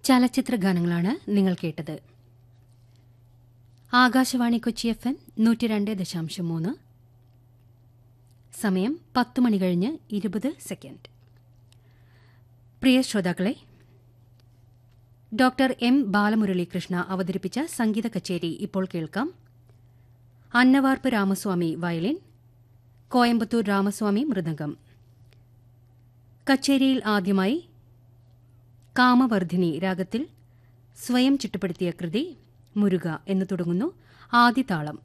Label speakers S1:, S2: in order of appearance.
S1: ചലച്ചിത്ര ഗാനങ്ങളാണ് നിങ്ങൾ കേട്ടത് ആകാശവാണി കൊച്ചി എഫ് എം നൂറ്റി രണ്ട് ദശാംശം മൂന്ന് സമയം പത്ത് മണി കഴിഞ്ഞ് ഇരുപത് സെക്കൻഡ് പ്രിയ ശ്രോതാക്കളെ ഡോക്ടർ എം ബാലമുരളീകൃഷ്ണ അവതരിപ്പിച്ച സംഗീത കച്ചേരി ഇപ്പോൾ കേൾക്കാം അന്നവാർപ്പ് രാമസ്വാമി വയലിൻ കോയമ്പത്തൂർ രാമസ്വാമി മൃദംഗം കച്ചേരിയിൽ ആദ്യമായി കാമവർദ്ധിനി രാഗത്തിൽ സ്വയം ചിട്ടപ്പെടുത്തിയ കൃതി മുരുക എന്ന് തുടങ്ങുന്നു ആദ്യതാളം